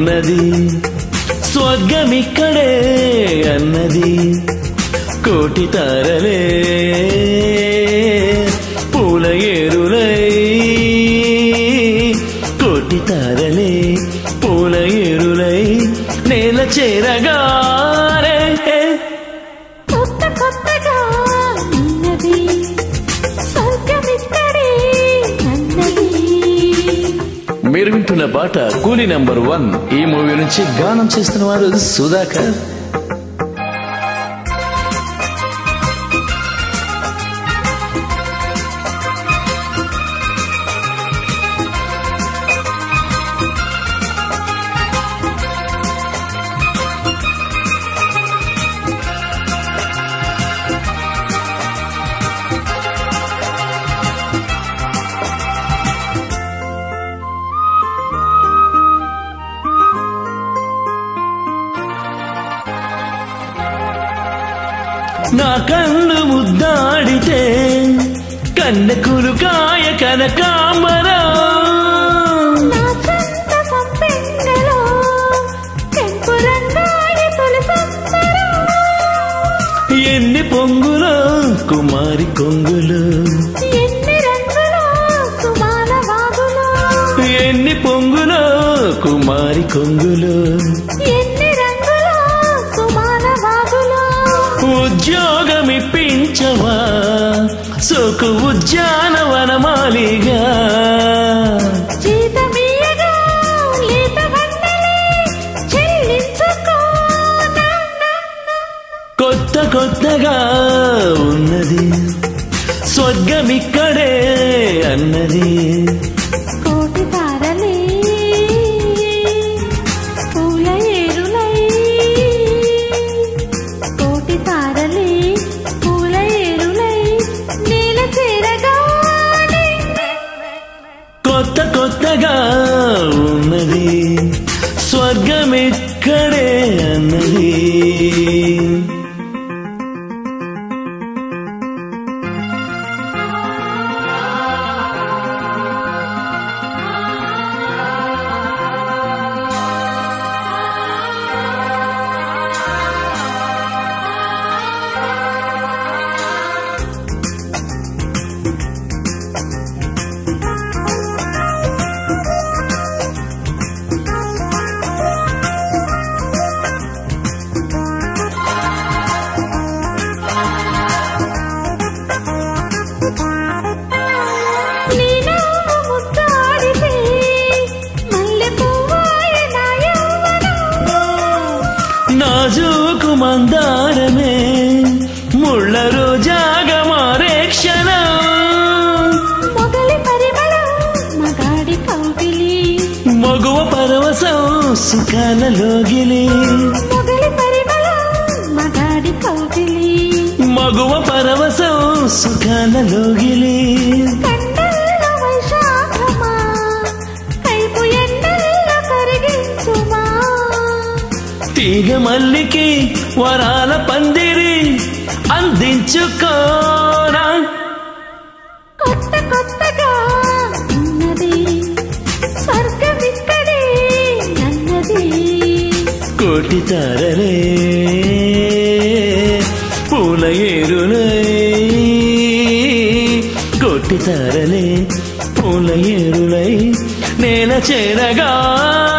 ఉన్నది స్వర్గమిక్కడే అన్నది కోటి తారలే పూల ఏరులై కోటి తారలే పూల ఏరులై నేల చేరగానే కొత్త కొత్తగా ఉన్నది స్వర్గమిక్కడే అన్నది మీరు వింటున్న పాట కూలీ నంబర్ వన్ ఈ మూవీ నుంచి గానం చేస్తున్న వారు సుధాకర్ నా కన్ను ముద్దాడితే కన్నెకులు కాయ కనకాంబరా నా చంద సంపెంగలో కెంపు రంగాయ తొలిసంబరం ఎన్ని పొంగులో కుమారి కొంగులు ఎన్ని రంగులో సుమాల వాగులో ఎన్ని పొంగులో కుమారి కొంగులు ఎన్ని రంగులో సుమాల వాగులో ఉద్యోగం ఇప్పించవా సోకు ఉద్యానవనమాలిగా జీతమియ్యగా లేత వన్నెలే చెల్లించుకో నా, నా, నా. కొత్త కొత్తగా ఉన్నది స్వర్గమిక్కడే అన్నది కోటి తారలే పూల ఏరులై కోటి తారలే పూల ఏరులై నేల చేరగానే కొత్త కొత్తగా ఉన్నది స్వర్గమిక్కడే అన్నది నీలో ముద్దాడితే మల్లెపువ్వాయ నా యవ్వనం. నాజూకు మందారమే ముళ్ళ రోజాగా మారే క్షణం మొగలి పరిమళం మగాడి కౌగిలి మగువ పరవశం సుఖాలలోగిలి మొగలి పరిమళం మగాడి కౌగిలి మగువ పరవశం సుఖాలలోగిలి కండల్ల వైశాఖమా కైపు ఎండల్ల కరిగించుమా తీగ మల్లికి వరాల పందిరి అందించుకోరా కొత్త కొత్తగా ఉన్నది స్వర్గమిక్కడే అన్నది కోటి తారలే పూల ఏరులై కోటి తారలే పూల ఏరులై నేల చేరగా